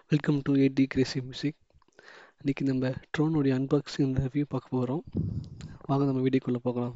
welcome to eight D crazy music இன்றைக்கி நம்ம ட்ரோனுடைய unboxing review பார்க்க போகிறோம் வாங்க நம்ம வீடியோக்குள்ளே போகலாம்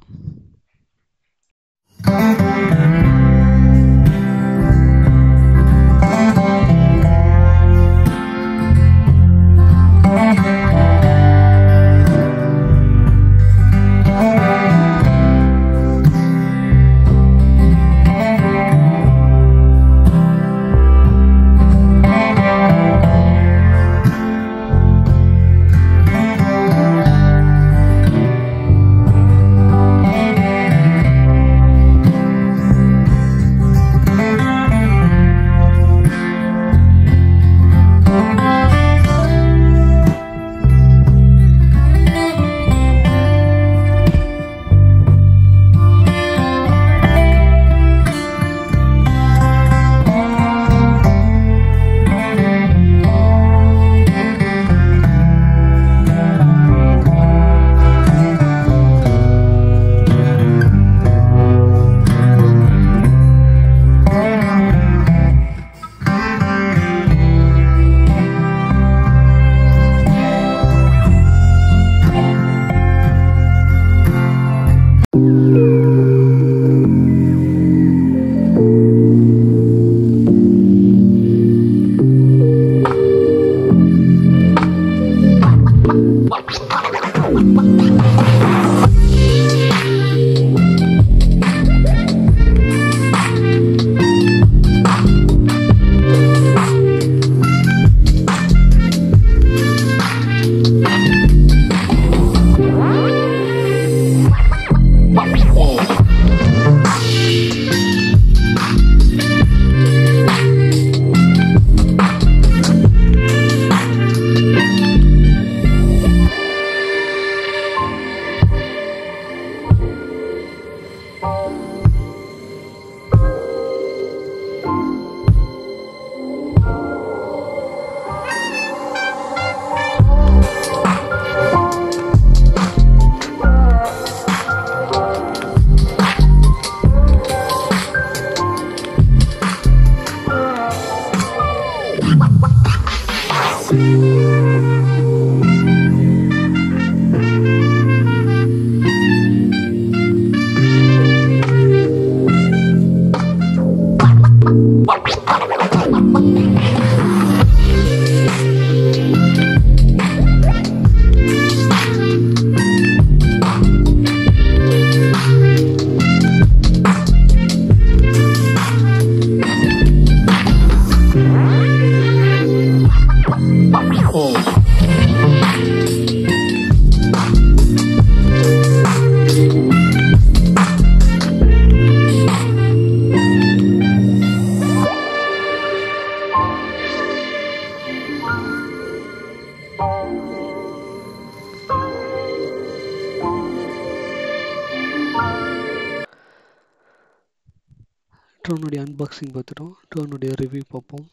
ட்ரோனுடைய அன்பாக்சிங் பார்த்துட்டோம் ட்ரோனுடைய ரிவ்யூ பார்ப்போம்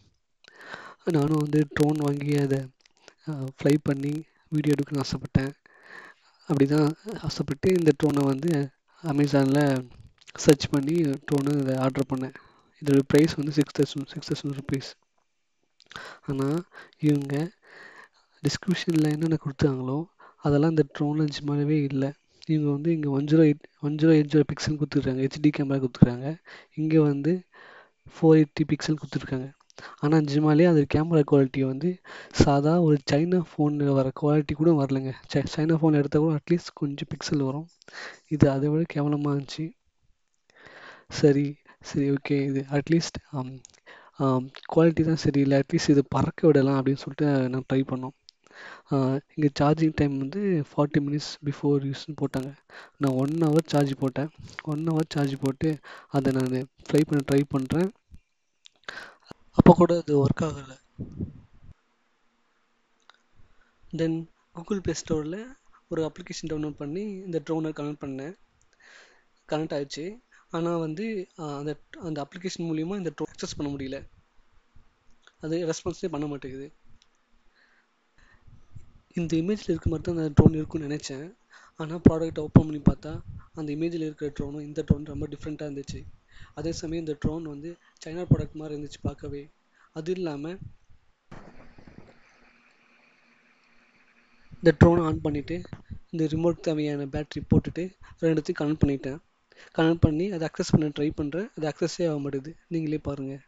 நானும் வந்து ட்ரோன் வாங்கி அதை ஃப்ளை பண்ணி வீடியோ எடுக்கணும்னு ஆசைப்பட்டேன் அப்படி தான் ஆசைப்பட்டு இந்த ட்ரோனை வந்து அமேசானில் சர்ச் பண்ணி ட்ரோனு இதை ஆர்டர் பண்ணேன் இதோட ப்ரைஸ் வந்து six thousand six thousand rupees ஆனால் இவங்க டிஸ்கிரிப்ஷனில் என்னென்ன கொடுத்தாங்களோ அதெல்லாம் இந்த ட்ரோனில் நிஜமாகவே இல்லை இவங்க வந்து இங்கே one zero eight one zero eight zero pixel கொடுத்துருக்காங்க ஹெச்டி கேமரா கொடுத்துருக்காங்க இங்கே வந்து ஃபோர் எயிட்டி பிக்சல் கொடுத்துருக்காங்க ஆனால் நிஜமாலே அது கேமரா குவாலிட்டி வந்து சாதா ஒரு சைனா ஃபோனில் வர குவாலிட்டி கூட வரலைங்க சைனா ஃபோன் எடுத்தால் கூட அட்லீஸ்ட் கொஞ்சம் பிக்சல் வரும் இது அதை விட கேவலமாக இருந்துச்சு சரி சரி ஓகே இது அட்லீஸ்ட் குவாலிட்டி தான் சரியில்லை அட்லீஸ்ட் இது பறக்க விடலாம் அப்படின்னு சொல்லிட்டு நான் ட்ரை பண்ணோம் இங்கே சார்ஜிங் டைம் வந்து ஃபார்ட்டி மினிட்ஸ் பிஃபோர் யூஸ்னு போட்டாங்க நான் ஒன் ஹவர் சார்ஜ் போட்டேன் ஒன் ஹவர் சார்ஜ் போட்டு அதை நான் ட்ரை பண்ண ட்ரை பண்ணுறேன் அப்போ கூட அது ஒர்க் ஆகலை தென் கூகுள் ப்ளே ஸ்டோரில் ஒரு அப்ளிகேஷன் டவுன்லோட் பண்ணி இந்த ட்ரோனை கனெக்ட் பண்ணேன் கனெக்ட் ஆயிடுச்சு ஆனால் வந்து அந்த அந்த அப்ளிகேஷன் மூலிமா இந்த ட்ரோன் அக்சஸ் பண்ண முடியல அது ரெஸ்பான்ஸே பண்ண மாட்டேங்குது இந்த இமேஜில் இருக்க மாதிரி தான் அந்த ட்ரோன் இருக்கும்னு நினச்சேன் ஆனால் ப்ராடக்ட்டை ஓப்பன் பண்ணி பார்த்தா அந்த இமேஜில் இருக்கிற ட்ரோனும் இந்த ட்ரோன் ரொம்ப டிஃப்ரெண்ட்டாக இருந்துச்சு அதே சமயம் இந்த ட்ரோன் வந்து சைனா ப்ராடக்ட் மாதிரி இருந்துச்சு பார்க்கவே அது இல்லாமல் இந்த ட்ரோனை ஆன் பண்ணிவிட்டு இந்த ரிமோட் தேவையான பேட்ரி போட்டுட்டு ரெண்டுத்தையும் கனெக்ட் பண்ணிட்டேன் கனெக்ட் பண்ணி அதை அக்சஸ் பண்ண ட்ரை பண்ணுறேன் அது அக்சஸே ஆக மாட்டேங்குது நீங்களே பாருங்கள்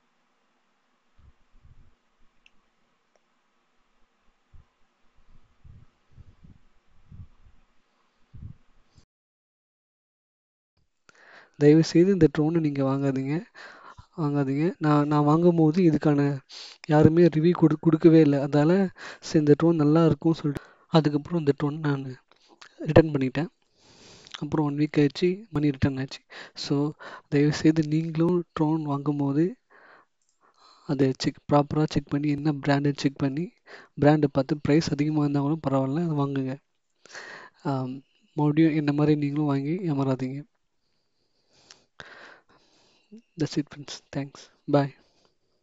தயவுசெய்து இந்த ட்ரோனை நீங்கள் வாங்காதீங்க வாங்காதீங்க நான் நான் வாங்கும்போது இதுக்கான யாருமே ரிவ்யூ கொடு கொடுக்கவே இல்லை அதால் சரி இந்த ட்ரோன் நல்லா இருக்கும்னு சொல்லிட்டு அதுக்கப்புறம் இந்த ட்ரோன் நான் ரிட்டர்ன் பண்ணிட்டேன் அப்புறம் ஒன் வீக் ஆயிடுச்சு மணி ரிட்டர்ன் ஆச்சு ஸோ தயவுசெய்து நீங்களும் ட்ரோன் வாங்கும்போது அதை செக் ப்ராப்பராக செக் பண்ணி என்ன பிராண்டு செக் பண்ணி பிராண்டை பார்த்து ப்ரைஸ் அதிகமாக இருந்தால் கூட பரவாயில்ல அதை வாங்குங்க மறுபடியும் இந்த மாதிரி நீங்களும் வாங்கி ஏமாறாதீங்க that's it friends thanks bye